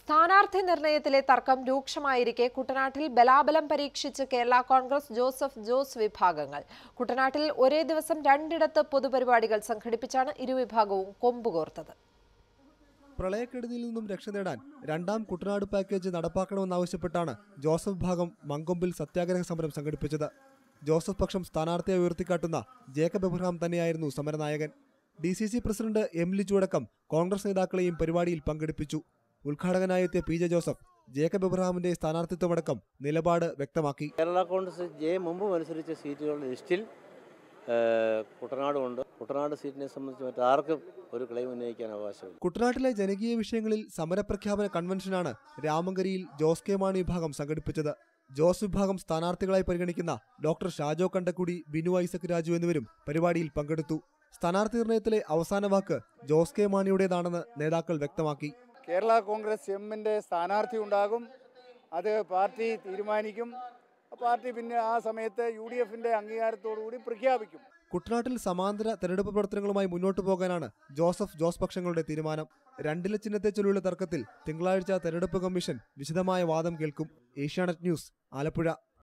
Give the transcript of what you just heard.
സ്ഥാനാർത്ഥി നിർണയത്തിലെ തർക്കം രൂക്ഷമായിരിക്കെ കുട്ടനാട്ടിൽ ബലാബലം പരീക്ഷിച്ച് കേരള കോൺഗ്രസ് ജോസഫ് ജോസ് വിഭാഗങ്ങൾ കുട്ടനാട്ടിൽ ഒരേ ദിവസം രണ്ടിടത്ത് പൊതുപരിപാടികൾ സംഘടിപ്പിച്ചാണ് ഇരുവിഭാഗവും കൊമ്പുകോർത്തത് പ്രളയക്കെടുതിയിൽ നിന്നും രക്ഷ നേടാൻ രണ്ടാം കുട്ടനാട് പാക്കേജ് നടപ്പാക്കണമെന്നാവശ്യപ്പെട്ടാണ് ജോസഫ് ഭാഗം മങ്കൊമ്പിൽ സത്യാഗ്രഹ സമരം സംഘടിപ്പിച്ചത് ജോസഫ് പക്ഷം സ്ഥാനാർത്ഥിയെ ഉയർത്തിക്കാട്ടുന്ന ജേക്കബ് എബ്രഹാം തന്നെയായിരുന്നു സമരനായകൻ D C C president M Liju അടക്കം കോൺഗ്രസ് നേതാക്കളെയും പരിപാടിയിൽ പങ്കെടുപ്പിച്ചു ഉദ്ഘാടകനായെത്തിയ പി ജെ ജോസഫ് ജേക്കബ് എബ്രഹാമിന്റെ സ്ഥാനാർത്ഥിത്വമടക്കം നിലപാട് വ്യക്തമാക്കി കേരള കോൺഗ്രസ് ജെ മുമ്പ് മത്സരിച്ച സീറ്റുകളുടെ ലിസ്റ്റിൽ ആ, കുട്ടനാടുമുണ്ട് കുട്ടനാട് സീറ്റിനെ സംബന്ധിച്ച് മറ്റാർക്കും ഒരു ക്ലെയിം ഉന്നയിക്കാൻ അവകാശമില്ല കുട്ടനാട്ടിലെ ജനകീയ വിഷയങ്ങളിൽ സമരപ്രഖ്യാപന കൺവെൻഷനാണ് രാമങ്കരിയിൽ ജോസ് കെ മാണി വിഭാഗം സംഘടിപ്പിച്ചത് ജോസ് വിഭാഗം സ്ഥാനാർത്ഥികളായി പരിഗണിക്കുന്ന ഡോക്ടർ ഷാജോ കണ്ടക്കുടി ബിനു ഐസക് രാജു എന്നിവരും പരിപാടിയിൽ പങ്കെടുത്തു സ്ഥാനാർത്ഥി നിർണയത്തിലെ അവസാന വാക്ക് ജോസ് കെ മാണിയുടേതാണെന്ന് നേതാക്കൾ വ്യക്തമാക്കി കേരള കോൺഗ്രസ് എമ്മിൻ്റെ സ്ഥാനാർത്ഥി ഉണ്ടാകും അത് പാർട്ടി തീരുമാനിക്കും പാർട്ടി പിന്നെ ആ സമയത്ത് യു ഡി എഫിൻ്റെ അംഗീകാരത്തോടുകൂടി പ്രഖ്യാപിക്കും കുട്ടനാട്ടിൽ സമാന്തര തെരഞ്ഞെടുപ്പ് പ്രവർത്തനങ്ങളുമായി മുന്നോട്ടു പോകാനാണ് ജോസഫ് ജോസ് പക്ഷങ്ങളുടെ തീരുമാനം രണ്ടില ചിഹ്നത്തെ ചൊല്ലിയുള്ള തർക്കത്തിൽ തിങ്കളാഴ്ച തെരഞ്ഞെടുപ്പ് കമ്മീഷൻ വിശദമായ വാദം കേൾക്കും ഏഷ്യാനെറ്റ് ന്യൂസ് ആലപ്പുഴ